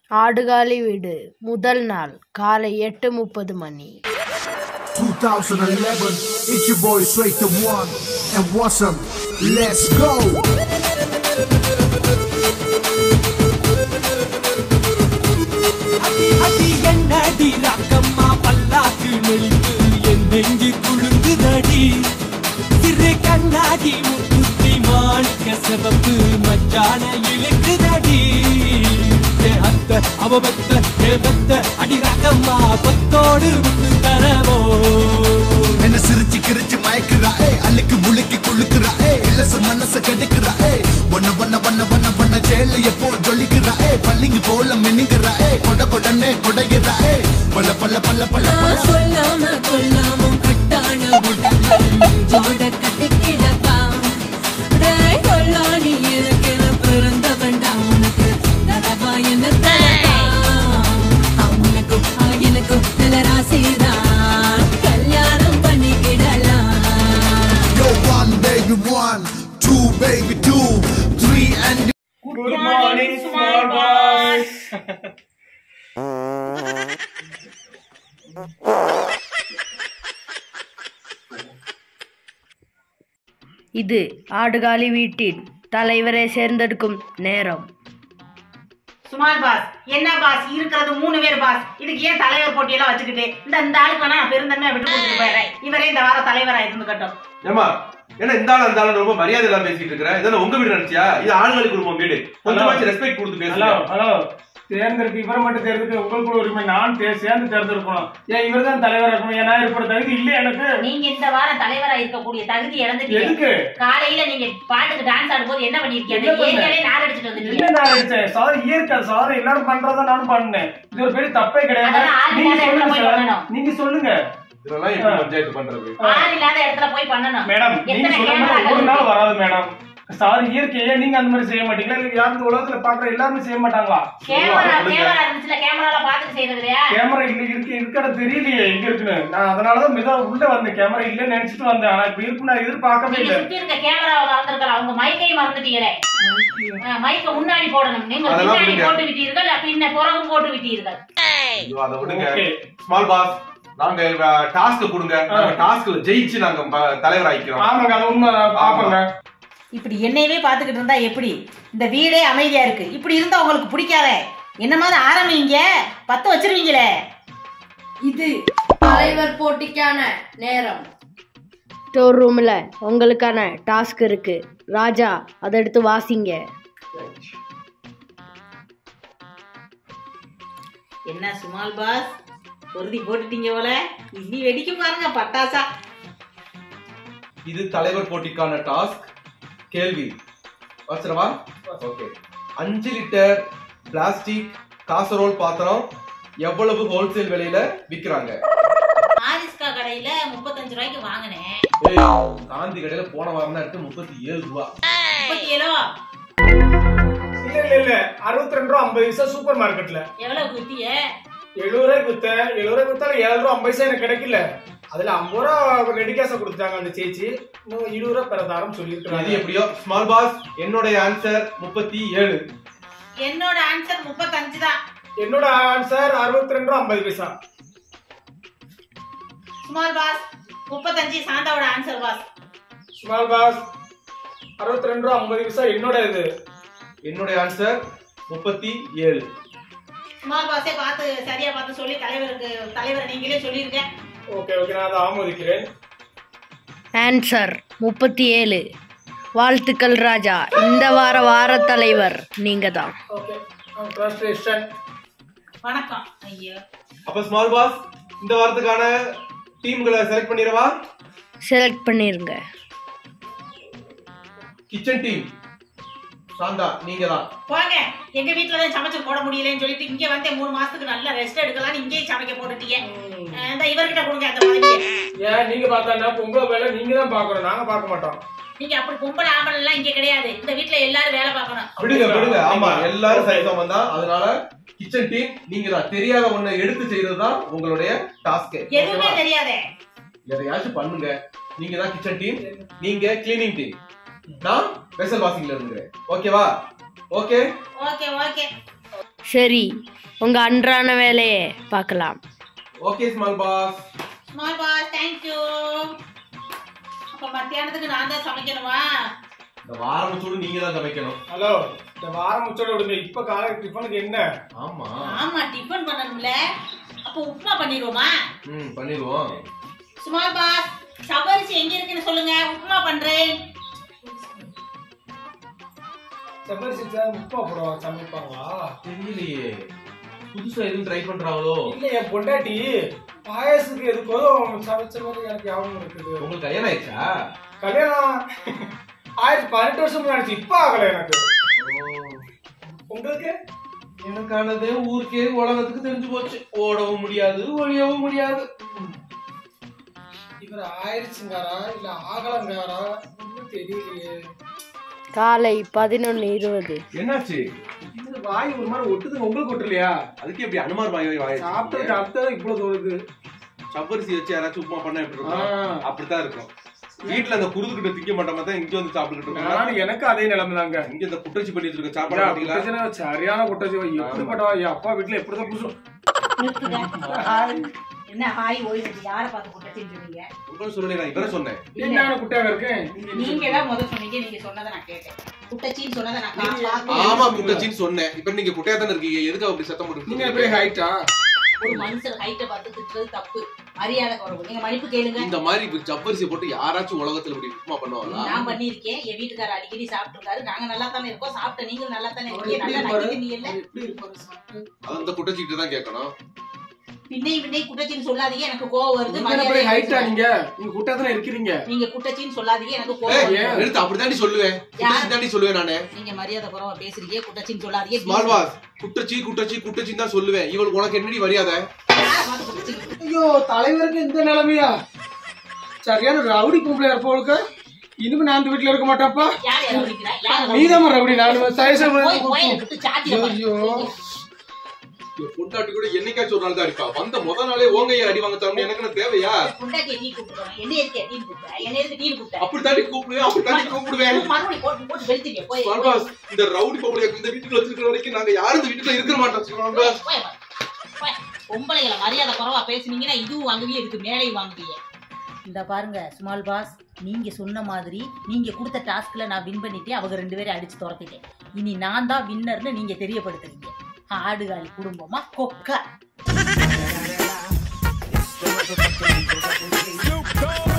ஆடுகாலி வீடு முதல் நாள் காலை எட்டு முப்பது மணி 2011, it's your boy Straight to One and Wasm. Let's go! அடி என்னடி ரக்கம்மா பல்லாக்கு நெளிந்து என் நெஞ்சு குழுங்குதடி சிறு கண்ணாடி முக்குத்தி மாணிக்க சிவப்பு மச்சான இழுக்குதடி ஏ அத்த அவ பெத்த ஏ பெத்த அடி ரக்கம்மா பத்தோடு விட்டு தரவோ என்ன சிரிச்சு கிரிச்சு மயக்குறா ஏ அள்ளிக்கு முழுக்கி குளுக்குறா ஏ இலச மனச கெடுக்குறா ஏ ஒன்ன வண்ண வண்ண வண்ண வண்ண சேல எப்போ ஜொலிக்கிறா ஏ பள்ளிங்க போல மின்னுங்கிறா ஏ கொட கொடனே கொடைகிறா ஏ பல்ல பல்ல பல்ல பல்ல பல்ல சொல்லாம கொல்லாமும் கட்டான உடல் ஜோட கட்டிக்கிடப்பா டேய் கொல்லாடி எனக்கென பிறந்த வேண்டாம் உனக்கு தரவா என்ன தரவா உனக்கும் எனக்கும் நல்ல ராசிதான் கல்யாணம் பண்ணிக்கிடலாம் Yo, one baby one, two baby two, three and Good morning, small boys. இது ஆடுகாலி வீட்டின் தலைவரை தேர்ந்தெடுக்கும் நேரம் சுமார் பாஸ் என்ன பாஸ் இருக்கிறது மூணு பேர் பாஸ் இதுக்கு ஏன் தலைவர் போட்டியெல்லாம் வச்சுக்கிட்டு இந்த இந்த ஆளுக்கு வேணா நான் பெருந்தன்மையா விட்டு கொடுத்துட்டு போயிடுறேன் இவரே இந்த வாரம் தலைவரா இருந்துக்கட்டும் ஏமா ஏன்னா இந்த ஆள் அந்த ஆள் ரொம்ப மரியாதை எல்லாம் பேசிட்டு இருக்கிற இதெல்லாம் உங்க வீடு நினைச்சியா இது ஆளுங்களுக்கு குடும்பம் வீடு கொஞ்சமாச்சும் ரெஸ்பெக்ட் கொடுத்து ஹலோ பேசுங்க ஹலோ தேர்ந்தெடுக்க இவரை மட்டும் தேர்ந்தெடுக்க உங்களுக்கு கூட உரிமை நான் தே- சேர்ந்து தேர்ந்தெடுக்கணும் ஏன் இவர் தான் தலைவரா இருக்கணும் ஏன்னா இருக்கிற தகுதி இல்லை எனக்கு நீங்க இந்த வாரம் தலைவரா இருக்கக்கூடிய தகுதி இழந்துட்டீங்க எதுக்கு காலையில நீங்க பாட்டுக்கு டான்ஸ் ஆடும்போது என்ன பண்ணிருக்கீங்க என்ன பண்ணேன்? ஏற்கனவே நார் அடிச்சிட்டு வந்துட்டீங்க என்ன நான் அடிச்சேன் சார் இயற்கை சார் எல்லாரும் பண்றதா நானும் பண்ணேன் இது ஒரு பெரிய தப்பே கிடையாது அதெல்லாம் ஆள் நீங்க இல்லாத இடத்துல சொல்லுங்க போய் சார் பண்ணணும். நீங்க சொல்லுங்க இதெல்லாம் எப்படி பஞ்சாயத்து பண்றது ஆள் இல்லாத இடத்துல போய் பண்ணணும் மேடம் நீங்க எத்தனை சொல்ற கேமரா மாதிரி ஒரு நாள் வராது மேடம் சார் இயற்கையே நீங்க அந்த மாதிரி செய்ய மாட்டீங்களா இல்ல யாரும் இந்த உலகத்துல பாக்குற எல்லாருமே செய்ய மாட்டாங்களா கேமரா சொல்லுங்க. கேமரா இருந்துச்சுல கேமரால பாத்துட்டு செய்யறது இல்லையா கேமரா இல்ல இருக்கு இருக்கிற தெரியலையே எங்க இருக்குன்னு நான் அதனாலதான் மித உள்ள வந்தேன் கேமரா இல்லன்னு நினைச்சிட்டு வந்தேன் ஆனா இப்ப இருக்கு நான் எதிர்பார்க்கவே நீங்க இல்லை சுத்தி இருக்க கேமராவை மறந்துருக்கலாம் அவங்க மைக்கையும் மறந்துட்டீங்களே மைக்க முன்னாடி போடணும் நீங்க அதெல்லாம் பின்னாடி விடுங்க. போட்டு விட்டீர்கள் பின்ன புறவும் போட்டு விட்டீர்கள் ஐயோ, அதை விடுங்க Okay. ஸ்மால் பாஸ் நாங்க டாஸ்க் கொடுங்க நாங்க டாஸ்க்ல ஜெயிச்சு நாங்க ப- தலைவர் ஆயிக்கிறோம் ஆமாங்க அது உண்மை பாப்பங்க இப்படி என்னையவே பாத்துக்கிட்டு இருந்தா எப்படி இந்த வீடே அமைதியா இருக்கு இப்படி இருந்தா உங்களுக்கு பிடிக்காத என்ன மாதிரி ஆரம்பிங்க பத்து வச்சிருவீங்களே இது தலைவர் போட்டிக்கான நேரம் ஸ்டோர் ரூமில் உங்களுக்கான டாஸ்க் இருக்கு ராஜா அதை எடுத்து வாசிங்க என்ன சுமால் பாஸ் பொருதி போட்டுட்டீங்க போல இனி வெடிக்கும் பாருங்க பட்டாசா இது தலைவர் போட்டிக்கான டாஸ்க் கேள்வி வச்சிரவா ஓகே அஞ்சு லிட்டர் பிளாஸ்டிக் காசரோல் பாத்திரம் எவ்வளவு ஹோல்சேல் விலையில விக்கிறாங்க ஆரிஸ்கா கடையில முப்பத்தஞ்சு ரூபாய்க்கு வாங்கினேன் ஏய், காந்தி கடையில போன வாரம் தான் இருக்கு முப்பத்தி ஏழு ரூபா முப்பத்தி ஏழோ இல்ல இல்ல இல்ல அறுபத்தி ரெண்டு ரூபா ஐம்பது பைசா சூப்பர் மார்க்கெட்ல எவ்வளவு குத்திய எழுபது ரூபாய்க்கு வித்தேன் எழுபது ரூபாய்க்கு வித்தாலும் ஏழு ரூபா ஐம்பது பைசா எனக்கு கிடைக்கல அதுல ஐம்பது ரூபா ரெடி கேஸ கொடுத்தாங்க அந்த சேச்சி இன்னும் இருபது ரூபா பிறந்தாரம் இது சொல்லியிருக்காங்க எப்படியோ ஸ்மால் பாஸ் என்னுடைய ஆன்சர் முப்பத்தி ஏழு என்னோட ஆன்சர் முப்பத்தஞ்சு தான் என்னோட ஆன்சர் அறுபத்தி ரெண்டு ரூபா ஐம்பது பைசா ஸ்மால் பாஸ் முப்பத்தஞ்சு சாந்தாவோட ஆன்சர் பாஸ் ஸ்மால் பாஸ் அறுபத்தி ரெண்டு ரூபா ஐம்பது பைசா என்னோட இது என்னுடைய ஆன்சர் முப்பத்தி ஏழு ஸ்மால் பாஸே பார்த்து சரியா பார்த்து சொல்லி தலைவருக்கு தலைவர் நீங்களே சொல்லிருங்க ஓகே ஓகே நான் அதை ஆமோதிக்கிறேன் ஆன்சர் முப்பத்தி ஏழு வாழ்த்துக்கள் ராஜா இந்த வார வார தலைவர் நீங்க தான் ஓகே கங்க்ராச்சுலேஷன் வணக்கம் ஐயோ அப்ப ஸ்மால் பாஸ் இந்த வாரத்துக்கான டீம்களை செலக்ட் பண்ணிடவா செலக்ட் பண்ணிருங்க கிச்சன் டீம் சாந்தா நீங்க தான் போங்க எங்க வீட்டுல தான் சமைச்சு போட முடியலன்னு சொல்லிட்டு இங்க வந்து மூணு மாசத்துக்கு நல்லா ரெஸ்ட் எடுக்கலாம்னு இங்கேயே சமைக்க போட்டுட்டீங்க அஹ் இந்த இவர்கிட்ட கொடுங்க அந்த பதவியை ஏன் நீங்க பார்த்தா உங்க வேலை நீங்க தான் பார்க்கணும் நாங்க பார்க்க மாட்டோம் நீங்க அப்படி பொம்பளை ஆம்பளை எல்லாம் இங்க கிடையாது இந்த வீட்டுல எல்லாரும் வேலை பார்க்கணும் விடுங்க விடுங்க ஆமா எல்லாரும் சரிசமம் வந்தா அதனால கிச்சன் டீம் நீங்க தான் தெரியாத ஒண்ணை எடுத்து செய்யறது தான் உங்களுடைய டாஸ்க் எதுவுமே தெரியாதே எதையாச்சும் பண்ணுங்க நீங்க தான் கிச்சன் டீம் நீங்க கிளீனிங் டீம் நான் வெசல் வாஷிங்ல இருந்துக்கிறேன் ஓகேவா ஓகே ஓகே ஓகே சரி உங்க அன்றான வேலையை பார்க்கலாம் okay small boss small boss thank you அப்ப மத்தியானத்துக்கு நான் தான் சமைக்கணுமா இந்த வாரம் முச்சோடு நீங்க தான் சமைக்கணும் ஹலோ இந்த வாரம் முச்சோட விடுங்க இப்ப காலை டிஃபனுக்கு என்ன ஆமா ஆமா டிஃபன் பண்ணணும்ல அப்ப உப்புமா பண்ணிடுவோமா ம் பண்ணிடுவோம் ஸ்மால் பாஸ் சவரிசி எங்க இருக்குன்னு சொல்லுங்க உப்புமா பண்றேன் செப்பரி சிக்ஸா முப்பா போடுவா சமைப்பாங்களா தெரியலையே புதுசா எதுவும் ட்ரை பண்றாங்களோ இல்ல என் பொண்டாட்டி பாயசத்துக்கு எதுக்கோ சமைச்ச மாதிரி எனக்கு ஞாபகம் இருக்குது உங்களுக்கு கல்யாணம் ஆயிடுச்சா கல்யாணம் ஆயிரத்தி பதினெட்டு வருஷம் முன்னாடி இப்ப ஆகல எனக்கு உங்களுக்கு எனக்கானது ஊருக்கே உலகத்துக்கு தெரிஞ்சு போச்சு ஓடவும் முடியாது ஒழியவும் முடியாது இவர் ஆயிடுச்சுங்காரா இல்ல ஆகலங்காரா ஒன்றும் தெரியலையே காலை பதினொன்று இருபது என்னாச்சு இது வாய் ஒரு மாதிரி ஒட்டுதுங்க உங்களுக்கு ஒட்டலையா அதுக்கு எப்படி அனுமார் வாய் வாய் சாப்பிட்டதுக்கு அடுத்தது இவ்வளவு தோணுது சப்பரிசி வச்சு யாராச்சும் உப்புமா பண்ண எப்படி இருக்கும் ஆ. அப்படித்தான் இருக்கும் வீட்டுல அந்த குருதுகிட்ட திங்க மாட்டோமா தான் இங்க வந்து சாப்பிட்டுக்கிட்டு இருக்கோம் நானும் எனக்கு அதே நிலைமை தாங்க இங்க இந்த குட்டச்சி பண்ணிட்டு இருக்க சாப்பாடு பாத்தீங்களா குட்டச்சினா சரியான குட்டச்சி எப்படிப்பட்டவா என் அப்பா வீட்டுல எப்படிதான் புதுசு என்ன ஹாய் ஓய்வு யாரை பார்த்து கூட்டச்சின்னு சொன்னீங்க உங்களுக்கு சொல்லல நான் இவரை சொன்னேன் என்ன குட்டாங்க இருக்கேன் நீங்க தான் முதல் சொன்னீங்க நீங்க சொன்னதை நான் கேட்டேன் குட்டச்சின்னு சொன்னதை நான் கா- பார்க்கவே ஆமா இல்லை. குட்டச்சின்னு சொன்னேன் இப்ப நீங்க குட்டையா தானே இருக்கீங்க எதுக்கு அப்படி சத்தம் நீங்க எப்படி போட்டு ஹைட்டா ஒரு மனுஷன் ஹைட்டை பார்த்து திட்டுறது தப்பு மரியாதை குறைவு நீங்க மன்னிப்பு கேளுங்க இந்த மாதிரி இப்ப சப்பரிசி போட்டு யாராச்சும் உலகத்துல இப்படி உப்புமா பண்ணுவாங்களா நான் பண்ணிருக்கேன் என் வீட்டுக்காரர் அடிக்கடி சாப்பிட்டுருக்காரு நாங்க நல்லா தானே இருக்கோம் சாப்பிட்ட நீங்க நல்லா தானே இருக்கீங்க நல்லா நக்கிட்டீங்க இல்ல எப்படி இருப்பாரு சாப்பிட்டு? அது அந்த குட்டச்சிக்கிட்ட தான் கேட்கணும் பின்னை பின்னை குட்டச்சின்னு சொல்லாதீங்க எனக்கு கோவம் வருது நீங்க எப்படி மரியாதை ஹைட்டா பேசுங்க. நீங்க நீங்க குட்டா தானே இருக்கிறீங்க நீங்க குட்டச்சின்னு சொல்லாதீங்க எனக்கு ஏய், கோவம் வருது. எடுத்து அப்படித்தாண்டி சொல்லுவேன் குட்டச்சி தாண்டி சொல்லுவேன் நானு நீங்க மரியாதை குறைவா பேசுறீங்க குட்டச்சின்னு சொல்லாதீங்க ஸ்மால் பாஸ் குட்டச்சி குட்டச்சி குட்டச்சின்னு தான் சொல்லுவேன் இவளுக்கு உனக்கு என்னடி மரியாதை யாரை பார்த்து குட்டச்சின்னு ஐயோ தலைவருக்கு இந்த நிலைமையா சரியான ரவுடி பொம்பளை இருப்பவளுக்கு இனிமே நான் இந்த வீட்டுல இருக்க மாட்டாப்பா யார் யாரை அடிக்கிறா? யாரை அடிக்கிறா? நீதான் ரவுடி நான் சைஸ் போய் கோயிலை விட்டு சாத்தியில பாரு. ஐயோ. என் பொண்டாட்டி கூட என்னைக்காச்சும் ஒரு நாள் தான் அடிப்பா வந்த முத நாளே ஓங்கைய அடி வாங்க தரணும் எனக்கு என்ன தேவையா பொண்டாட்டியை நீ கூப்பிடுறோம். என்ன எதுக்கு டீன்னு கூப்பிட்ட? என்ன எதுக்கு டீன்னு கூப்பிட்ட? அப்படித்தாண்டி கூப்பிடுவேன் அப்படித்தாண்டி கூப்பிடுவேன் மறுபடியும் போட்டு போட்டு வெளுத்துட்டியே. போய் ஸ்மால் பாஸ் இந்த ரவுடி பொம்பளை இந்த வீட்டுக்குள்ள வச்சிருக்கிற வரைக்கும் நாங்க யாரும் இந்த வீட்டுக்குள்ள இருக்க மாட்டோம் ஸ்மால் பாஸ் போய் வா. போய். பொம்பளைகளை மரியாதை குறைவா பேசுனீங்கன்னா இதுவும் வாங்குவீங்க இதுக்கு மேலேயும் வாங்குவீங்க இந்த பாருங்க ஸ்மால் பாஸ் நீங்க சொன்ன மாதிரி நீங்க கொடுத்த டாஸ்க்ல நான் வின் பண்ணிட்டேன் அவங்க ரெண்டு பேரும் அடிச்சு துரத்திட்டேன் இனி நான் தான் வின்னர்னு நீங்க தெரியப்படுத்துறீங்க ஆடுகாலி குடும்பமா கொக்கா You go